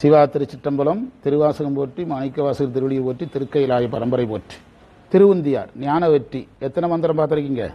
சிவா திருச்சிற்றம்பலம் திருவாசகம் போற்றி மாணிக்கவாசகர் திருவடியை போற்றி திருக்கைலாய பரம்பரை போற்றி திருவுந்தியார் ஞான வெற்றி எத்தனை மந்திரம் பார்த்துருக்கீங்க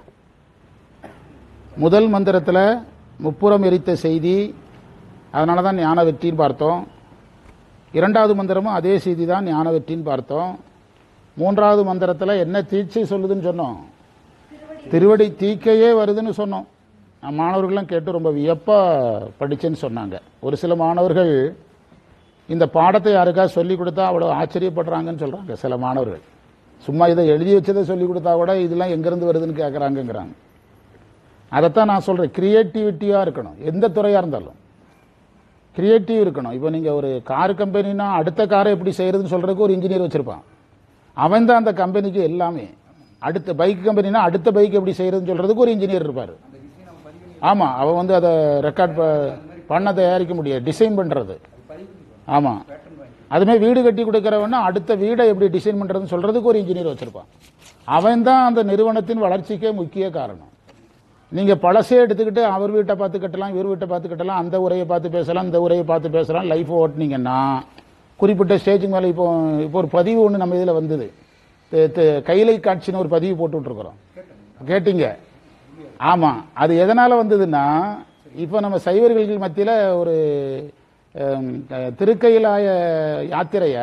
முதல் மந்திரத்தில் முப்புறம் எரித்த செய்தி அதனால தான் ஞான வெற்றின்னு பார்த்தோம் இரண்டாவது மந்திரமும் அதே செய்தி தான் ஞான வெற்றின்னு பார்த்தோம் மூன்றாவது மந்திரத்தில் என்ன தீட்சை சொல்லுதுன்னு சொன்னோம் திருவடி தீக்கையே வருதுன்னு சொன்னோம் நான் மாணவர்கள்லாம் கேட்டு ரொம்ப வியப்பாக படிச்சேன்னு சொன்னாங்க ஒரு சில மாணவர்கள் இந்த பாடத்தை யாருக்காவது சொல்லி கொடுத்தா அவ்வளோ ஆச்சரியப்படுறாங்கன்னு சொல்கிறாங்க சில மாணவர்கள் சும்மா இதை எழுதி வச்சதை சொல்லி கொடுத்தா கூட இதெல்லாம் எங்கேருந்து வருதுன்னு கேட்குறாங்கங்கிறாங்க அதைத்தான் நான் சொல்கிறேன் கிரியேட்டிவிட்டியாக இருக்கணும் எந்த துறையாக இருந்தாலும் கிரியேட்டிவ் இருக்கணும் இப்போ நீங்கள் ஒரு கார் கம்பெனினா அடுத்த காரை எப்படி செய்யறதுன்னு சொல்கிறதுக்கு ஒரு இன்ஜினியர் வச்சுருப்பான் அவன் தான் அந்த கம்பெனிக்கு எல்லாமே அடுத்த பைக் கம்பெனினா அடுத்த பைக் எப்படி செய்யறதுன்னு சொல்கிறதுக்கு ஒரு இன்ஜினியர் இருப்பார் ஆமாம் அவன் வந்து அதை ரெக்கார்ட் பண்ண தயாரிக்க முடியாது டிசைன் பண்ணுறது ஆமாம் அதுமாதிரி வீடு கட்டி கொடுக்குறவனா அடுத்த வீடை எப்படி டிசைன் பண்ணுறதுன்னு சொல்கிறதுக்கு ஒரு இன்ஜினியர் வச்சுருப்பான் அவன் தான் அந்த நிறுவனத்தின் வளர்ச்சிக்கே முக்கிய காரணம் நீங்கள் பழசே எடுத்துக்கிட்டு அவர் வீட்டை பார்த்து கட்டலாம் இவர் வீட்டை பார்த்து கட்டலாம் அந்த உரையை பார்த்து பேசலாம் இந்த உரையை பார்த்து பேசலாம் லைஃப் ஓட்டினீங்கன்னா குறிப்பிட்ட ஸ்டேஜுக்கு மேலே இப்போ இப்போ ஒரு பதிவு ஒன்று நம்ம இதில் வந்தது த- த- கைலை காட்சின்னு ஒரு பதிவு போட்டு விட்ருக்குறோம் கேட்டீங்க ஆமாம் அது எதனால் வந்ததுன்னா இப்போ நம்ம சைவர்கள் மத்தியில் ஒரு ஹம், க- திருக்கையிலாய யாத்திரையை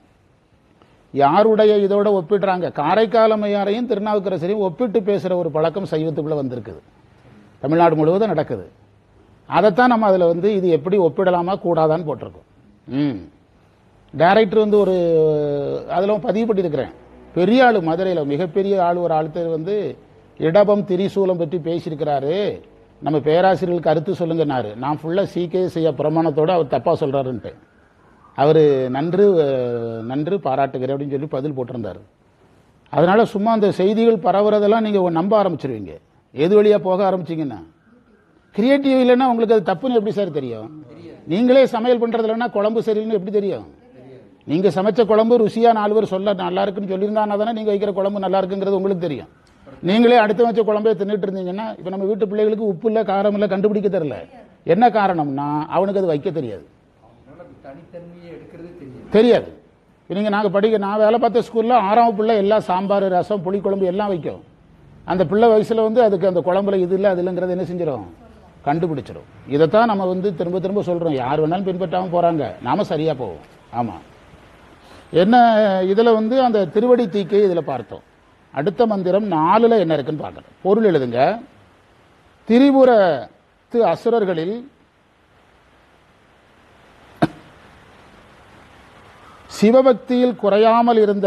யாருடைய இதோட ஒப்பிடுறாங்க காரைக்காலமையாரையும் திருநாவுக்கரசரையும் ஒப்பிட்டு பேசுகிற ஒரு பழக்கம் சைவத்துக்குள்ளே வந்திருக்குது தமிழ்நாடு முழுவதும் நடக்குது அதைத்தான் நம்ம அதில் வந்து இது எப்படி ஒப்பிடலாமா கூடாதான்னு போட்டிருக்கோம் ம் டைரக்டர் வந்து ஒரு அதில் பதிவு பண்ணியிருக்கிறேன் பெரிய ஆள் மதுரையில் மிகப்பெரிய ஆள் ஒரு ஆளுத்தர் வந்து இடபம் திரிசூலம் பற்றி பேசியிருக்கிறாரு நம்ம பேராசிரியர்களுக்கு கருத்து சொல்லுங்கன்னாரு நான் ஃபுல்லாக சீக்கே செய்ய பிரமாணத்தோடு அவர் தப்பாக சொல்கிறாருன்ட்டு அவர் நன்று அஹ், நன்று பாராட்டுகிறேன் அப்படின்னு சொல்லி பதில் போட்டிருந்தார் அதனால சும்மா அந்த செய்திகள் பரவுறதெல்லாம் நீங்கள் நம்ப ஆரம்பிச்சிருவீங்க எது வழியாக போக ஆரம்பிச்சீங்கன்னா கிரியேட்டிவ் இல்லைன்னா உங்களுக்கு அது தப்புன்னு எப்படி சார் தெரியும் நீங்களே சமையல் பண்றது இல்லைன்னா குழம்பு சரியில்லைன்னு எப்படி தெரியும் நீங்க சமைச்ச குழம்பு ருசியா நாலு பேர் சொல்ல நல்லா இருக்குன்னு சொல்லியிருந்தானா தானே நீங்க வைக்கிற குழம்பு நல்லா இருக்குங்கிறது உங்களுக்கு தெரியும் நீங்களே அடுத்து வச்ச குழம்பே தின்னுட்டு இருந்தீங்கன்னா இப்போ நம்ம வீட்டு பிள்ளைகளுக்கு உப்பு இல்லை காரம் இல்லை கண்டுபிடிக்க தெரியல என்ன காரணம்னா அவனுக்கு அது வைக்க தெரியாது தனித்தன்மையை எடுக்கிறது தெரியும் தெரியாது இப்போ நீங்கள் நாங்கள் படிக்க நான் வேலை பார்த்த ஸ்கூலில் ஆறாம் பிள்ளை எல்லாம் சாம்பார் ரசம் புளிக்குழம்பு எல்லாம் வைக்கும் அந்த பிள்ளை வயசில் வந்து அதுக்கு அந்த குழம்புல இது இல்லை அது இல்லைங்கிறது என்ன செஞ்சிடும் கண்டுபிடிச்சிடும் இதைத்தான் நம்ம வந்து திரும்ப திரும்ப சொல்கிறோம் யார் வேணாலும் பின்பற்றாமல் போகிறாங்க நாம சரியாக போவோம் ஆமாம் என்ன இதில் வந்து அந்த திருவடி தீக்கை இதில் பார்த்தோம் அடுத்த மந்திரம் நாலுல என்ன இருக்குன்னு பார்க்குறோம் பொருள் எழுதுங்க திரிபுரத்து அசுரர்களில் சிவபக்தியில் குறையாமல் இருந்த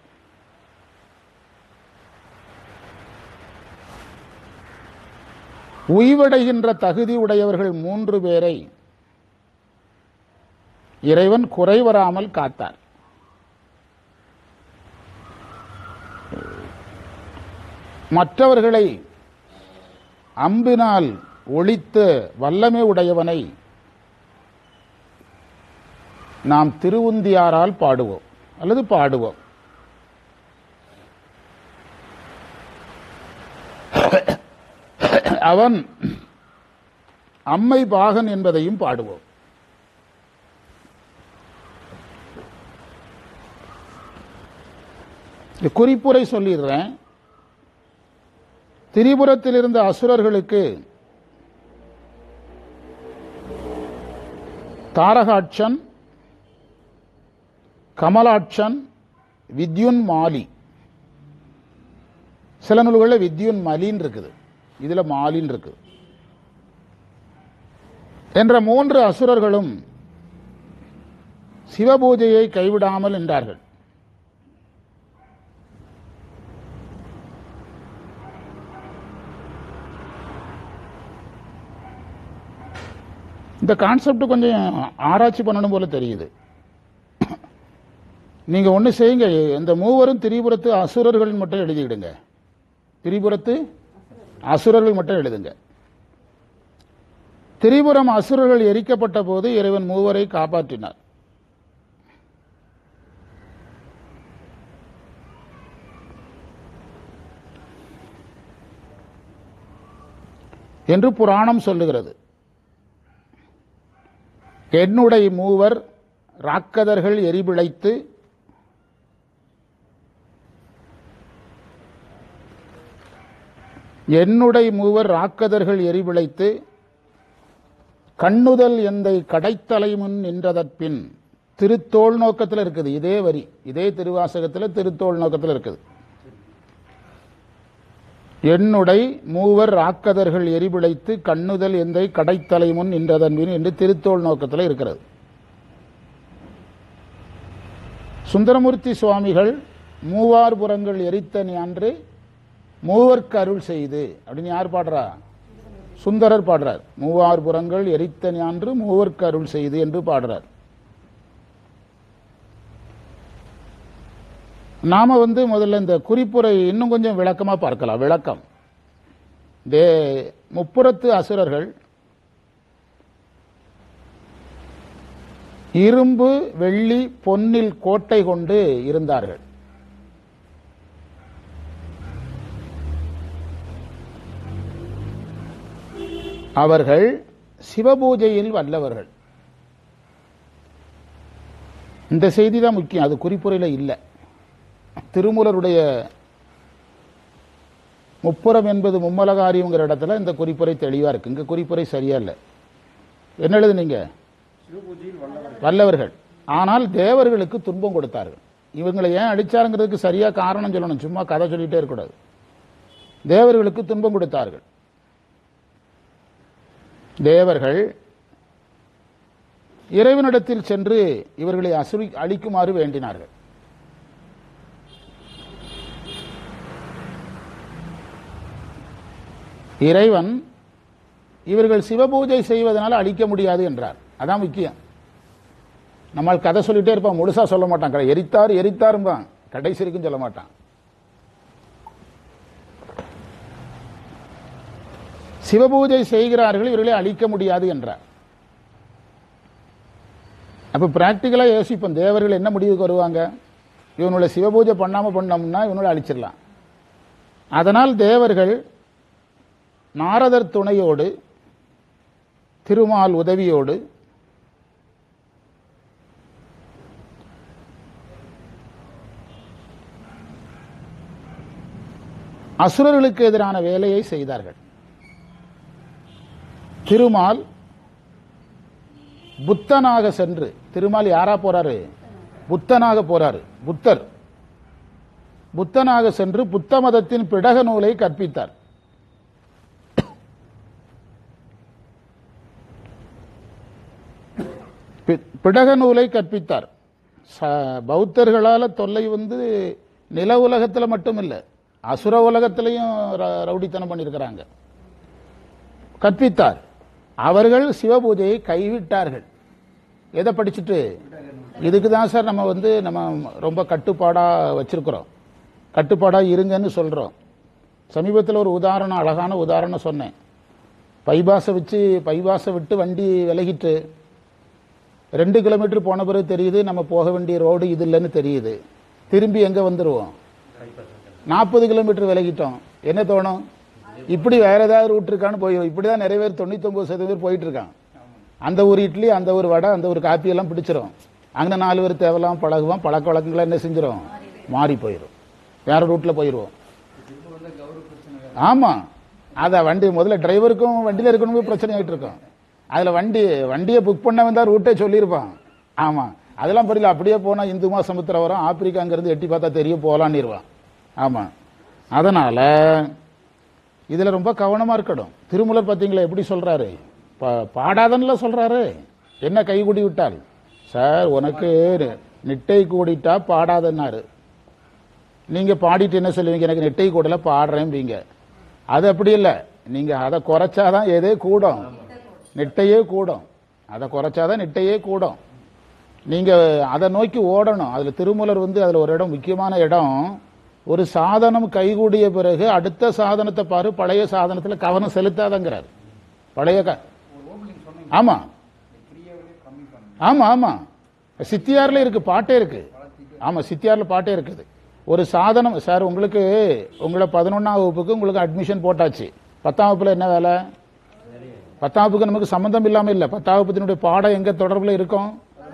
உய்வடைகின்ற தகுதி உடையவர்கள் மூன்று பேரை இறைவன் குறைவராமல் காத்தார் மற்றவர்களை அம்பினால் ஒழித்த வல்லமை உடையவனை நாம் திருவுந்தியாரால் பாடுவோம் அல்லது பாடுவோம் அவன் அம்மை பாகன் என்பதையும் பாடுவோம் இந்த குறிப்புரை சொல்லிடுறேன் திரிபுரத்தில் இருந்த அசுரர்களுக்கு தாரகாட்சன் கமலாட்சன் வித்யுன் மாலி சில நூல்களில் வித்யுன் மலின்னு இருக்குது இதுல மாலின்னு இருக்குது என்ற மூன்று அசுரர்களும் சிவபூஜையை கைவிடாமல் நின்றார்கள் இந்த கான்செப்ட் கொஞ்சம் ஆராய்ச்சி பண்ணணும் போல தெரியுது நீங்க ஒண்ணு செய்யுங்க இந்த மூவரும் திரிபுரத்து அசுரர்கள் மட்டும் எழுதிடுங்க திரிபுரத்து அசுரர்கள் மட்டும் எழுதுங்க திரிபுரம் அசுரர்கள் எரிக்கப்பட்ட போது இறைவன் மூவரை காப்பாற்றினார் என்று புராணம் சொல்லுகிறது என்னுடைய மூவர் ராக்கதர்கள் எரிபிழைத்து என்னுடை மூவர் ராக்கதர்கள் எரிபிழைத்து கண்ணுதல் எந்தை கடைத்தலை முன் நின்றதற்பின் திருத்தோள் நோக்கத்தில் இருக்குது இதே வரி இதே திருவாசகத்தில் திருத்தோள் நோக்கத்தில் இருக்குது என்னுடை மூவர் ராக்கதர்கள் எரிபிழைத்து கண்ணுதல் எந்தை கடைத்தலை முன் நின்றதன் பின் என்று திருத்தோள் நோக்கத்தில் இருக்கிறது சுந்தரமூர்த்தி சுவாமிகள் மூவார் புறங்கள் எரித்த ஞான்று மூவர்க்கு அருள் செய்து அப்படின்னு யார் பாடுறா சுந்தரர் பாடுறார் மூவார் புறங்கள் எரித்த ஞான்று மூவர்க்கு அருள் செய்து என்று பாடுறார் நாம வந்து முதல்ல இந்த குறிப்புரை இன்னும் கொஞ்சம் விளக்கமா பார்க்கலாம் விளக்கம் தே முப்புறத்து அசுரர்கள் இரும்பு வெள்ளி பொன்னில் கோட்டை கொண்டு இருந்தார்கள் அவர்கள் சிவபூஜையில் வல்லவர்கள் இந்த செய்தி தான் முக்கியம் அது குறிப்புரையில் இல்லை திருமூலருடைய முப்புறம் என்பது மும்மலகாரியங்கிற இடத்துல இந்த குறிப்புரை தெளிவா இருக்கு இங்க குறிப்புரை சரியா இல்லை என்ன எழுதுனீங்க வல்லவர்கள் ஆனால் தேவர்களுக்கு துன்பம் கொடுத்தார்கள் இவங்களை ஏன் அடிச்சாருங்கிறதுக்கு சரியா காரணம் சொல்லணும் சும்மா கதை சொல்லிட்டே இருக்கக்கூடாது தேவர்களுக்கு துன்பம் கொடுத்தார்கள் தேவர்கள் இறைவனிடத்தில் சென்று இவர்களை அசுரி அழிக்குமாறு வேண்டினார்கள் இறைவன் இவர்கள் சிவபூஜை செய்வதனால அழிக்க முடியாது என்றார் அதான் முக்கியம் நம்மால் கதை சொல்லிட்டே இருப்பான் முழுசா சொல்ல மாட்டான் கடை எரித்தார் எரித்தாரும்பான் கடைசி வரைக்கும் சொல்ல மாட்டான் சிவபூஜை செய்கிறார்கள் இவர்களை அழிக்க முடியாது என்றார் அப்ப பிராக்டிக்கலா யோசிப்போம் தேவர்கள் என்ன முடிவுக்கு வருவாங்க இவனுடைய சிவபூஜை பண்ணாம பண்ணோம்னா இவனுடைய அழிச்சிடலாம் அதனால் தேவர்கள் நாரதர் துணையோடு திருமால் உதவியோடு அசுரர்களுக்கு எதிரான வேலையை செய்தார்கள் திருமால் புத்தனாக சென்று திருமால் யாரா போறாரு புத்தனாக போறாரு புத்தர் புத்தனாக சென்று புத்த மதத்தின் பிடக நூலை கற்பித்தார் பி- பிடக நூலை கற்பித்தார் ச- பௌத்தர்களால தொல்லை வந்து நில உலகத்தில் மட்டும் இல்லை அசுர உலகத்திலையும் ர- ரவுடித்தனம் பண்ணியிருக்கிறாங்க கற்பித்தார் அவர்கள் சிவபூஜையை கைவிட்டார்கள் எதை படிச்சுட்டு இதுக்கு தான் சார் நம்ம வந்து நம்ம ரொம்ப கட்டுப்பாடா வச்சிருக்கிறோம் கட்டுப்பாடா இருங்கன்னு சொல்றோம் சமீபத்தில் ஒரு உதாரணம் அழகான உதாரணம் சொன்னேன் பைபாஸை வச்சு பைபாஸை விட்டு வண்டி விலகிட்டு ரெண்டு கிலோமீட்டர் போன பிறகு தெரியுது நம்ம போக வேண்டிய ரோடு இது இல்லைன்னு தெரியுது திரும்பி எங்க வந்துருவோம் நாற்பது கிலோமீட்டர் விலகிட்டோம் என்ன தோணும் இப்படி வேற ஏதாவது ரூட் இருக்கான்னு போயிடும் இப்படிதான் நிறைய பேர் தொண்ணூத்தொன்பது சதவீதம் பேர் போயிட்டு இருக்கான் அந்த ஒரு இட்லி அந்த ஒரு வடை அந்த ஒரு காப்பி எல்லாம் பிடிச்சிரும் அங்க நாலு பேர் தேவலாம் பழகுவான் பழக்க வழக்கங்களை என்ன செஞ்சிரும் மாறி போயிடும் வேற ரூட்ல போயிடுவோம் திரும்ப வந்த கௌரவ பிரச்சனை வேற. ஆமா அத வண்டி முதல்ல டிரைவருக்கும் வண்டியில இருக்கணும் பிரச்சனை ஆயிட்டு இருக்கும் அதுல வண்டி வண்டியை புக் பண்ண வந்தா ரூட்டே சொல்லியிருப்பான் ஆமா அதெல்லாம் புரியல அப்படியே போனா இந்துமா சமுத்திரம் வரும் ஆப்பிரிக்கா அங்கிருந்து எட்டி பார்த்தா தெரியும் போலான்னு ஆமா அதனால இதுல ரொம்ப கவனமா இருக்கணும் திருமூலர் பாத்தீங்களா எப்படி சொல்றாரு பா- பாடாதன்ல சொல்றாரு என்ன கை கூடி விட்டால் சார் உனக்கு நிட்டை கூடிட்டா பாடாதன்னாரு நீங்க பாடிட்டு என்ன சொல்லுவீங்க எனக்கு நெட்டை கூடல பாடுறேன்பீங்க அது அப்படி இல்லை நீங்க அதை குறைச்சாதான் எதே கூடும் நெட்டையே கூடும் அதை குறைச்சாதான் நெட்டையே கூடும் நீங்க அதை நோக்கி ஓடணும் அதுல திருமூலர் வந்து அதுல ஒரு இடம் முக்கியமான இடம் ஒரு சாதனம் கைகூடிய பிறகு அடுத்த சாதனத்தை பாரு பழைய சாதனத்துல கவனம் செலுத்தாதங்கிறார் பழைய க- ஒரு ஓப்பனிங் சொன்னீங்க ஆமா இந்த கிரியாவிலே கம்மி பண்ணுங்க ஆமா ஆமா சித்தியார்ல இருக்கு பாட்டே இருக்கு ஆமா சித்தியார்ல பாட்டே இருக்குது ஒரு சாதனம் சார் உங்களுக்கு உங்களை பதினொன்னாம் வகுப்புக்கு உங்களுக்கு அட்மிஷன் போட்டாச்சு பத்தாம் வகுப்புல என்ன வேலை பத்தாம் வகுப்புக்கு நமக்கு சம்பந்தம் இல்லாம இல்ல பத்தாம் வகுப்பினுடைய பாடம் எங்க தொடர்புல இருக்கும்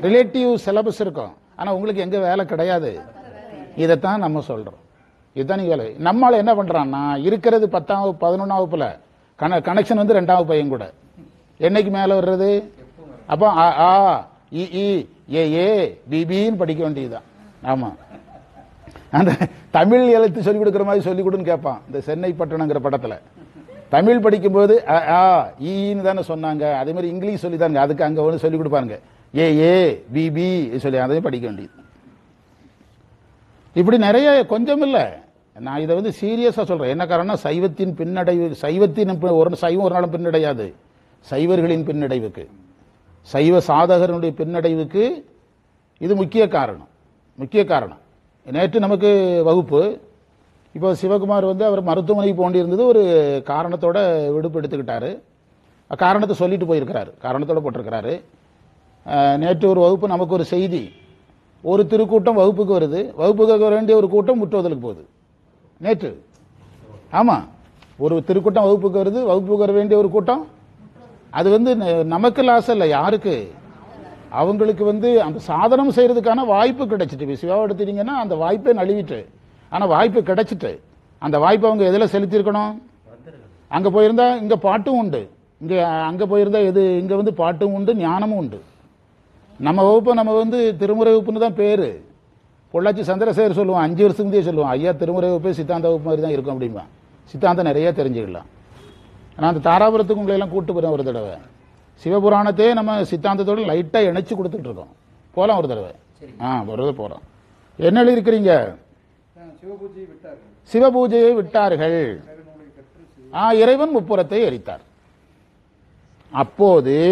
ரிலேட்டிவ் சிலபஸ் இருக்கும் ஆனா உங்களுக்கு எங்க வேலை கிடையாது இதைத்தான் நம்ம சொல்றோம் இதுதான் நீங்க வேலை நம்மால என்ன பண்றான்னா இருக்கிறது பத்தாம் வகுப்பு பதினொன்றாம் வகுப்புல கன கனெக்ஷன் வந்து ரெண்டாவது பையன் கூட என்னைக்கு மேல வர்றது அப்போ ஆ ஆ இ இ ஏ ஏ பிபின்னு படிக்க வேண்டியதுதான் ஆமா அந்த தமிழ் எழுத்து சொல்லிக் கொடுக்குற மாதிரி சொல்லிக் கொடுன்னு கேட்பான் இந்த சென்னை பட்டணங்கிற படத்துல தமிழ் படிக்கும்போது அ, ஆ ஈன்னு தானே சொன்னாங்க அதே மாதிரி இங்கிலீஷ் சொல்லி தாங்க அதுக்கு அங்க வந்து சொல்லிக் கொடுப்பாங்க ஏ ஏ பி பி சொல்லி அதையும் படிக்க வேண்டியது இப்படி நிறைய கொஞ்சம் இல்ல நான் இதை வந்து சீரியஸா சொல்றேன் என்ன காரணம் சைவத்தின் பின்னடைவு சைவத்தின் பி- ஒரு சைவம் ஒரு நாளும் பின்னடையாது சைவர்களின் பின்னடைவுக்கு சைவ சாதகர்களுடைய பின்னடைவுக்கு இது முக்கிய காரணம் முக்கிய காரணம் நேற்று நமக்கு வகுப்பு இப்போ சிவகுமார் வந்து அவர் மருத்துவமனைக்கு போண்டிருந்தது ஒரு காரணத்தோட விடுப்பு எடுத்துக்கிட்டாரு காரணத்தை சொல்லிட்டு போயிருக்கிறாரு காரணத்தோட போட்டிருக்கிறாரு அஹ், நேற்று ஒரு வகுப்பு நமக்கு ஒரு செய்தி ஒரு திருக்கூட்டம் வகுப்புக்கு வருது வகுப்புக்கு வர வேண்டிய ஒரு கூட்டம் முற்றுவதலுக்கு போகுது நேற்று ஆமா ஒரு திருக்கூட்டம் வகுப்புக்கு வருது வகுப்புக்கு வர வேண்டிய ஒரு கூட்டம் அது வந்து ந- நமக்கு லாஸ் இல்லை யாருக்கு அவங்களுக்கு வந்து அந்த சாதனம் செய்யறதுக்கான வாய்ப்பு கிடைச்சிட்டு இப்ப சிவாவை எடுத்துட்டீங்கன்னா அந்த வாய்ப்பே நழுவிட்டு ஆனா வாய்ப்பு கிடைச்சிட்டு அந்த வாய்ப்பை அவங்க எதுல செலுத்தியிருக்கணும் அங்க போயிருந்தா இங்க பாட்டும் உண்டு இங்க அங்க போயிருந்தா எது இங்க வந்து பாட்டும் உண்டு ஞானமும் உண்டு நம்ம வகுப்பு நம்ம வந்து திருமுறை வகுப்புன்னு தான் பேரு பொள்ளாச்சி சந்திரசேகர் சொல்லுவான் அஞ்சு வருஷத்துக்கு முந்தைய சொல்லுவான் ஐயா திருமுறை வகுப்பே சித்தாந்த வகுப்பு மாதிரி தான் இருக்கும் அப்படிம்பா சித்தாந்தம் நிறைய தெரிஞ்சுக்கலாம் நான் அந்த தாராபுரத்துக்கு உங்களை எல்லாம் கூட்டு போறேன் ஒரு தடவை சிவபுராணத்தையே நம்ம சித்தாந்தத்தோட லைட்டா இணைச்சு கொடுத்துட்டு இருக்கோம் போலாம் ஒரு தடவை ஆ ஒரு தடவை போறோம் என்ன எழுதியிருக்கிறீங்க சிவபூஜையை விட்டார்கள் சிவபூஜையை விட்டார்கள் நூலை கற்று சிவ ஆ இறைவன் முப்புறத்தை எரித்தார் அப்போது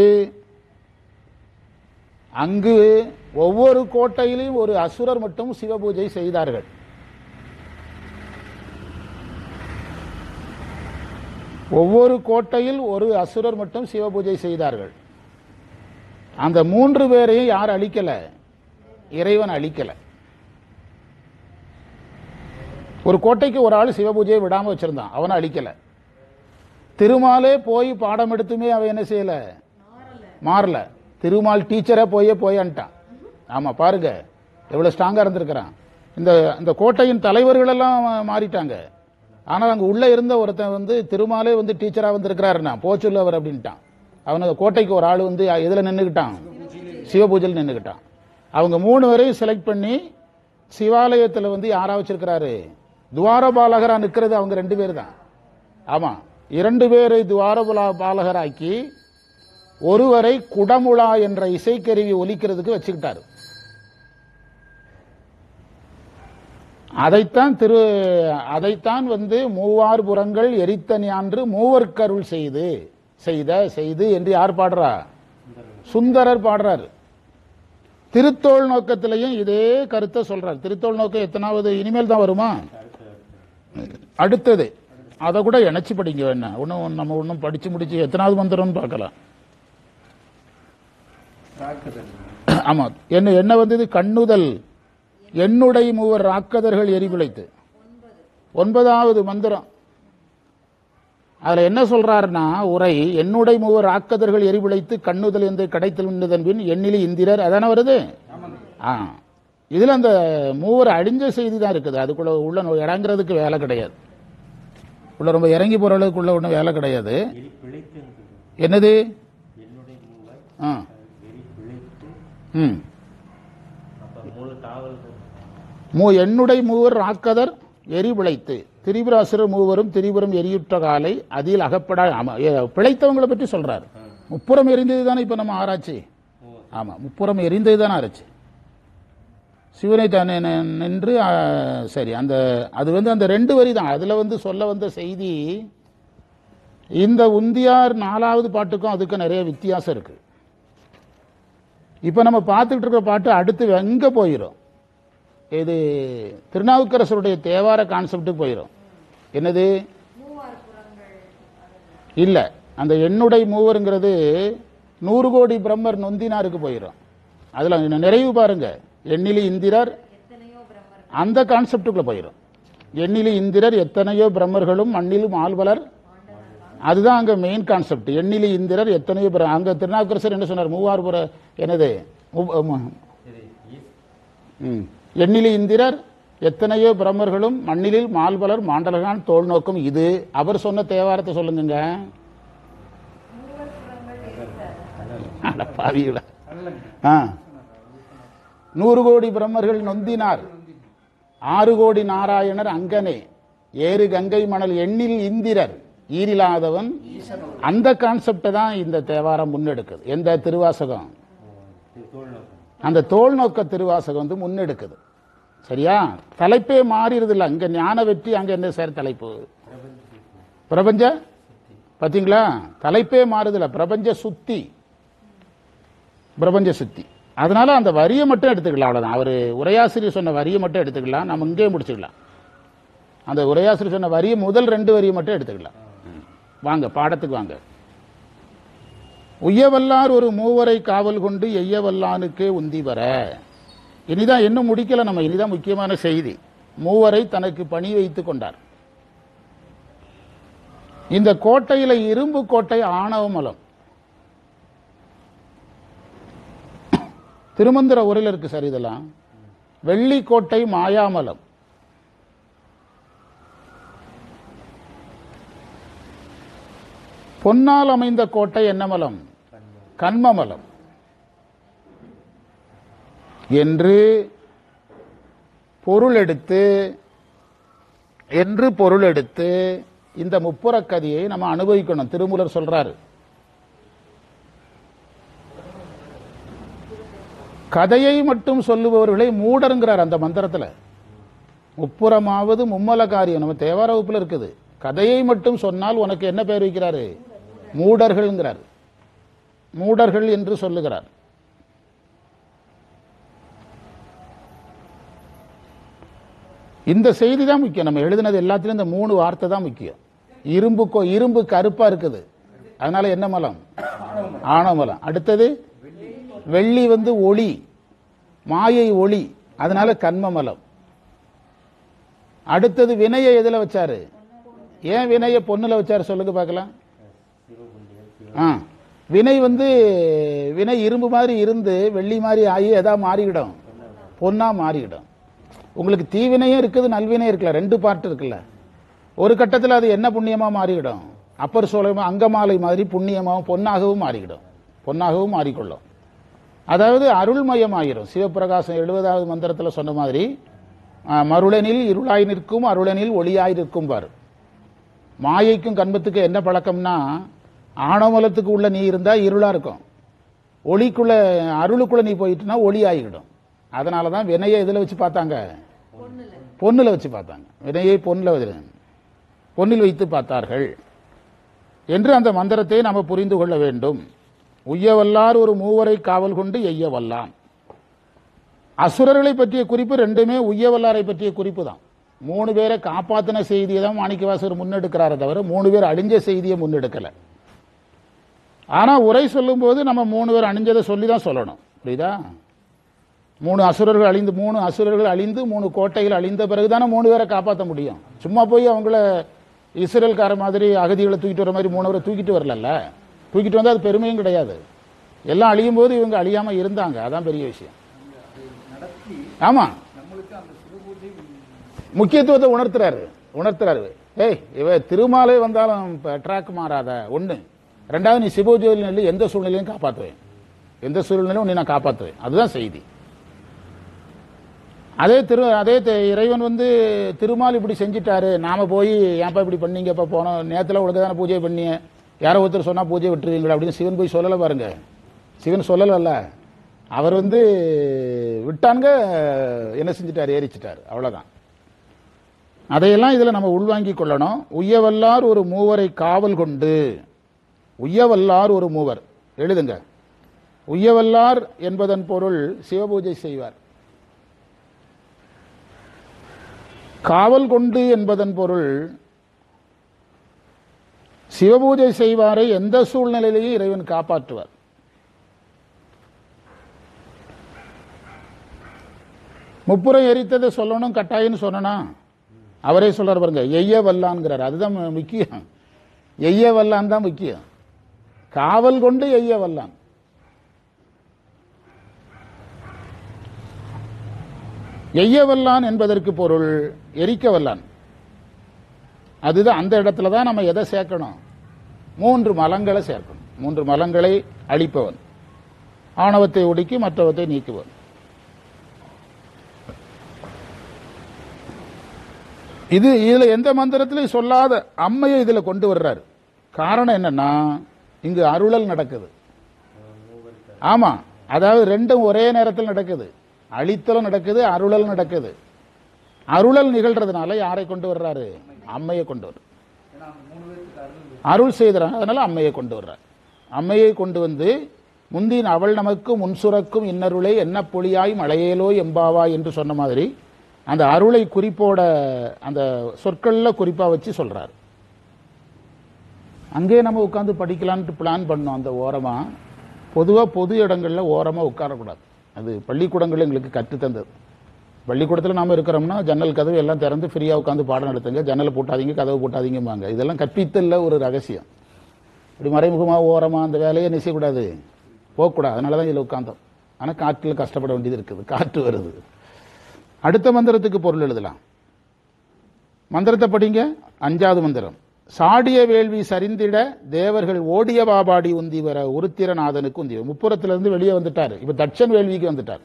அங்கு ஒவ்வொரு கோட்டையிலும் ஒரு அசுரர் மட்டும் சிவபூஜை செய்தார்கள் ஒவ்வொரு கோட்டையில் ஒரு அசுரர் மட்டும் சிவபூஜை செய்தார்கள் அந்த மூன்று பேரையும் யார் அழிக்கல இறைவன் அழிக்கல ஒரு கோட்டைக்கு ஒரு ஆள் சிவபூஜையை விடாம வச்சிருந்தான் அவனை அழிக்கல திருமாலே போய் பாடம் எடுத்துமே அவன் என்ன செய்யல மாறல திருமால் டீச்சரே போயே போயான்ட்டான் ஆமா பாருங்க எவ்வளவு ஸ்ட்ராங்கா இருந்திருக்கிறான் இந்த இந்த கோட்டையின் தலைவர்கள் எல்லாம் மாறிட்டாங்க ஆனால் அங்க உள்ள இருந்த ஒருத்தன் வந்து திருமாலே வந்து டீச்சரா வந்திருக்கிறாருன்னா போச்சுள்ள அவர் அப்படின்ட்டான் அவன் அந்த கோட்டைக்கு ஒரு ஆள் வந்து எதுல நின்னுக்கிட்டான் சிவபூஜையில் நின்னுக்கிட்டான் அவங்க மூணு பேரையும் செலக்ட் பண்ணி சிவாலயத்துல வந்து யாரா வச்சிருக்கிறாரு துவாரபாலகரா நிக்கிறது அவங்க ரெண்டு பேர் தான் ஆமா இரண்டு பேரை துவாரபுலா பாலகராக்கி ஒருவரை குடமுழா என்ற இசைக்கருவி ஒலிக்கிறதுக்கு வச்சுக்கிட்டாரு அதைத்தான் திரு அதைத்தான் வந்து மூவார் புறங்கள் எரித்த ஞான்று மூவர்க்கருள் செய்து செய்த செய்து என்று யார் பாடுறா சுந்தரர் பாடுறாரு திருத்தோள் நோக்கத்திலையும் இதே கருத்தை சொல்றார் திருத்தோள் நோக்கம் எத்தனாவது இனிமேல் தான் வருமா அடுத்தது அதை கூட இணைச்சு படிங்க வேணா ஒன்றும் நம்ம ஒன்றும் படிச்சு முடிச்சு எத்தனாவது மந்திரம்னு பார்க்கலாம் ராக்கதல் ஆமா என்ன என்ன வந்தது கண்ணுதல் எண்ணுடை மூவர் ராக்கதர்கள் எரிபிழைத்து ஒன்பதாவது மந்திரம் அதுல என்ன சொல்றாருன்னா உரை என்னுடை மூவர் ராக்கதர்கள் எரிபிழைத்து கண்ணுதல் என்று கிடைத்தல் நின்றதன் பின் எண்ணிலி இந்திரர் அதானே வருது ஆ இதுல அந்த மூவர் அழிஞ்ச செய்தி தான் இருக்குது அதுக்குள்ள உள்ள நோ- இறங்குறதுக்கு வேலை கிடையாது உள்ள ரொம்ப இறங்கி போற அளவுக்கு உள்ள ஒன்றும் வேலை கிடையாது என்னது ஆ ம் மூ எண்ணுடை மூவர் ராக்கதர் எரி பிழைத்து திரிபுராசுரர் மூவரும் திரிபுரம் எரியுற்ற காலை அதில் அகப்படா ஆமா ஏ, பிழைத்தவங்களை பற்றி சொல்றாரு முப்புறம் எரிந்தது தானே இப்ப நம்ம ஆராய்ச்சி ஆமா முப்புறம் எரிந்தது தானே ஆராய்ச்சி சிவனை தானே நி- நின்று ஆ, சரி அந்த அது வந்து அந்த ரெண்டு வரி தான் அதுல வந்து சொல்ல வந்த செய்தி இந்த உந்தியார் நாலாவது பாட்டுக்கும் அதுக்கும் நிறைய வித்தியாசம் இருக்கு இப்ப நம்ம பார்த்துக்கிட்டு இருக்கிற பாட்டு அடுத்து எங்க போயிடும் இது திருநாவுக்கரசருடைய தேவார கான்செப்டுக்கு போயிடும் என்னது இல்ல அந்த எண்ணுடை மூவருங்கிறது நூறு கோடி பிரம்மர் நொந்தினாருக்கு போயிடும் அதுல இன்னும் நிறைவு பாருங்க எண்ணிலி இந்திரர் அந்த கான்செப்டுக்குள்ள போயிடும் எண்ணிலி இந்திரர் எத்தனையோ பிரம்மர்களும் மண்ணிலும் ஆள்வலர் அதுதான் அங்க மெயின் கான்செப்ட் எண்ணிலி இந்திரர் எத்தனையோ பிர- அங்க திருநாவுக்கரசர் என்ன சொன்னார் மூவார் புற என்னது உப்- ஆமா. ம். எண்ணிலி இந்திரர் எத்தனையோ பிரம்மர்களும் மண்ணிலில் மால்பலர் மாண்டலகான் தோல் நோக்கும் இது அவர் சொன்ன தேவாரத்தை சொல்லுங்க அட பாவிகளா. ஆ நூறு கோடி பிரம்மர்கள் நொந்தினார் ஆறு கோடி நாராயணர் அங்கனே ஏறு கங்கை மணல் எண்ணில் இந்திரர் ஈரில்லாதவன் அந்த கான்செப்டை தான் இந்த தேவாரம் முன்னெடுக்குது எந்த திருவாசகம் அந்த தோல் நோக்க திருவாசகம் வந்து முன்னெடுக்குது சரியா தலைப்பே மாறிடுது இல்ல இங்க ஞான வெற்றி அங்க என்ன சார் தலைப்பு பிரபஞ்ச பாத்தீங்களா தலைப்பே மாறுதுல பிரபஞ்ச சுத்தி பிரபஞ்ச சுத்தி அதனால அந்த வரியை மட்டும் எடுத்துக்கலாம் அவ்வளவுதான் அவர் உரையாசிரியர் சொன்ன வரியை மட்டும் எடுத்துக்கலாம் நம்ம இங்கேயே முடிச்சுக்கலாம் அந்த உரையாசிரியர் சொன்ன வரியை முதல் ரெண்டு வரியை மட்டும் எடுத்துக்கலாம் ம். வாங்க பாடத்துக்கு வாங்க உய்யவல்லார் ஒரு மூவரை காவல் கொண்டு எய்யவல்லானுக்கே உந்தி வர இனிதான் இன்னும் முடிக்கல நம்ம இனிதான் முக்கியமான செய்தி மூவரை தனக்கு பணி வைத்துக் கொண்டார் இந்த கோட்டையில இரும்பு கோட்டை ஆணவமலம் திருமந்திர உரையில் இருக்கு சார் இதெல்லாம் வெள்ளிக்கோட்டை மாயாமலம் பொன்னால் அமைந்த கோட்டை என்ன மலம் கண்மமலம் என்று பொருள் எடுத்து என்று பொருள் எடுத்து இந்த முப்புறக்கதியை நம்ம அனுபவிக்கணும் திருமூலர் சொல்றாரு கதையை மட்டும் சொல்லுபவர்களை மூடருங்கிறார் அந்த மந்திரத்துல முப்புறமாவது மும்மல காரியம் நம்ம தேவார வகுப்புல இருக்குது கதையை மட்டும் சொன்னால் உனக்கு என்ன பெயர் வைக்கிறாரு மூடர்கள்ங்கிறார் மூடர்கள் என்று சொல்லுகிறார் இந்த செய்தி தான் முக்கியம் நம்ம எழுதினது எல்லாத்திலும் இந்த மூணு வார்த்தை தான் முக்கியம் இரும்பு கொ- இரும்பு கருப்பா இருக்குது அதனால என்ன மலம் ஆணவமலம் அடுத்தது வெள்ளி வந்து ஒளி மாயை ஒளி அதனால கண்மமலம் அடுத்தது வினையை எதுல வச்சாரு ஏன் வினையை பொண்ணுல வச்சாரு சொல்லுங்க பார்க்கலாம் ஆ வினை வந்து வினை இரும்பு மாதிரி இருந்து வெள்ளி மாதிரி ஆகி எதா மாறிவிடும் பொண்ணா மாறிவிடும் உங்களுக்கு தீவினையும் இருக்குது நல்வினையும் இருக்குல்ல ரெண்டு பார்ட் இருக்குல்ல ஒரு கட்டத்தில் அது என்ன புண்ணியமா மாறிவிடும் அப்பர் சோழமா அங்கமாலை மாதிரி புண்ணியமாகவும் பொன்னாகவும் மாறிவிடும் பொன்னாகவும் மாறிக்கொள்ளும் அதாவது அருள்மயம் ஆகிரும் சிவபிரகாசம் எழுபதாவது மந்திரத்தில் சொன்ன மாதிரி ஆ, மருளனில் இருளாய் நிற்கும் அருளனில் ஒளியாய் நிற்கும் பாரு மாயைக்கும் கண்பத்துக்கும் என்ன பழக்கம்னா ஆணவமலத்துக்கு உள்ள நீ இருந்தா இருளா இருக்கும் ஒளிக்குள்ள அருளுக்குள்ள நீ போயிட்டுனா ஒளி ஆகிடும் அதனால தான் வினையை எதுல வச்சு பார்த்தாங்க பொண்ணுல வச்சு பார்த்தாங்க வினையை பொண்ணுல வச்சு பொன்னில் வைத்து பார்த்தார்கள் என்று அந்த மந்திரத்தை நம்ம புரிந்து கொள்ள வேண்டும் உய்யவல்லார் ஒரு மூவரை காவல் கொண்டு எய்ய வல்லான் அசுரர்களை பற்றிய குறிப்பு ரெண்டுமே உய்யவல்லாரை பற்றிய குறிப்பு தான் மூணு பேரை காப்பாத்தின செய்தியை தான் மாணிக்கவாசகர் முன்னெடுக்கிறாரே தவிர மூணு பேர் அழிஞ்ச செய்தியை முன்னெடுக்கல ஆனா உரை சொல்லும்போது நம்ம மூணு பேர் அழிஞ்சதை சொல்லி தான் சொல்லணும் புரியுதா மூணு அசுரர்கள் அழிந்து மூணு அசுரர்கள் அழிந்து மூணு கோட்டைகள் அழிந்த பிறகுதானே மூணு பேரை காப்பாற்ற முடியும் சும்மா போய் அவங்கள இஸ்ரேல்கார மாதிரி அகதிகளை தூக்கிட்டு வர மாதிரி மூணு பேரை தூக்கிட்டு வரலல்ல தூக்கிட்டு வந்தா அது பெருமையும் கிடையாது எல்லாம் அழியும் போது இவங்க அழியாம இருந்தாங்க அதான் பெரிய விஷயம் நடத்தி ஆமா நம்மளுக்கு அந்த சிவபூஜை முக்கியத்துவத்தை உணர்த்துறாரு உணர்த்துறாரு ஏய் இவ திருமாலே வந்தாலும் ட்ராக் மாறாத ஒண்ணு ரெண்டாவது நீ சிவஜோதி எந்த சூழ்நிலையும் காப்பாற்றுவேன் எந்த சூழ்நிலையும் உன்னை நான் காப்பாற்றுவேன் அதுதான் செய்தி அதே திரு அதே தி- இறைவன் வந்து திருமால் இப்படி செஞ்சிட்டாரு நாம போய் ஏன்ப்பா இப்படி பண்ணீங்கப்பா போனோம் நேத்துல ஒழுங்கு தானே பூஜை பண்ணிய யாரோ ஒருத்தர் சொன்னா பூஜை விட்டுருவீங்களா அப்படின்னு சிவன் போய் சொல்லல பாருங்க சிவன் சொல்லலல்ல அவர் வந்து விட்டாங்க என்ன செஞ்சிட்டாரு எரிச்சிட்டாரு அவ்வளவுதான் அதையெல்லாம் இதுல நம்ம உள்வாங்கிக் கொள்ளணும் உய்யவல்லார் ஒரு மூவரை காவல் கொண்டு உய்யவல்லார் ஒரு மூவர் எழுதுங்க உய்யவல்லார் என்பதன் பொருள் சிவபூஜை செய்வார் காவல் கொண்டு என்பதன் பொருள் சிவபூஜை செய்வாரை எந்த சூழ்நிலையிலையும் இறைவன் காப்பாற்றுவார் முப்புறம் எரித்ததை சொல்லணும் கட்டாயம்னு சொன்னா அவரே சொல்றாரு பாருங்க எய்ய வல்லான்ங்கிறார் அதுதான் மு- முக்கியம் எய்ய வல்லான் தான் முக்கியம் காவல் கொண்டு எய்ய வல்லான் எய்யவல்லான் என்பதற்கு பொருள் எரிக்க வல்லான் அதுதான் அந்த இடத்துல தான் நம்ம எதை சேர்க்கணும் மூன்று மலங்களை சேர்க்கணும் மூன்று மலங்களை அழிப்பவன் ஆணவத்தை ஒடுக்கி மற்றவத்தை நீக்குவன் இது இதுல எந்த மந்திரத்திலையும் சொல்லாத அம்மையை இதுல கொண்டு வர்றாரு காரணம் என்னன்னா இங்கு அருளல் நடக்குது ஆமா அதாவது ரெண்டும் ஒரே நேரத்தில் நடக்குது அழித்தலும் நடக்குது அருளல் நடக்குது அருளல் நிகழ்றதுனால யாரை கொண்டு வர்றாரு அம்மையை கொண்டு வர்றாரு ஏன்னா அந்த மூணு பேருக்கு அருள் அருள் செய்கிறாங்க அதனால அம்மையை கொண்டு வர்றார் அம்மையை கொண்டு வந்து முந்தின் அவள் நமக்கு முன்சுரக்கும் இன்னருளை என்ன பொழியாய் மழையேலோ எம்பாவாய் என்று சொன்ன மாதிரி அந்த அருளை குறிப்போட அந்த சொற்கள்ல குறிப்பா வச்சு சொல்றார் அங்கே நம்ம உட்காந்து படிக்கலான்ட்டு பிளான் பண்ணோம் அந்த ஓரமா பொதுவா பொது இடங்கள்ல ஓரமா உட்காரக்கூடாது அது பள்ளிக்கூடங்கள் எங்களுக்கு கற்றுத் தந்தது பள்ளிக்கூடத்தில் நாம இருக்கிறோம்னா ஜன்னல் கதவு எல்லாம் திறந்து ஃப்ரீயா உட்காந்து பாடம் நடத்துங்க ஜன்னலை போட்டாதீங்க கதவு போட்டாதீங்கம்பாங்க இதெல்லாம் கற்பித்தல்ல ஒரு ரகசியம் இப்படி மறைமுகமா ஓரமா அந்த வேலையை நிச்சயக்கூடாது போகக்கூடாது அதனால தான் இதில் உட்காந்தோம் ஆனா காற்றில் கஷ்டப்பட வேண்டியது இருக்குது காற்று வருது அடுத்த மந்திரத்துக்கு பொருள் எழுதலாம் மந்திரத்தை படிங்க அஞ்சாவது மந்திரம் சாடிய வேள்வி சரிந்திட தேவர்கள் ஓடிய பாபாடி உந்தி வர உருத்திரநாதனுக்கு உந்தி முப்புறத்துல இருந்து வெளியே வந்துட்டாரு இப்ப தட்சன் வேள்விக்கு வந்துட்டார்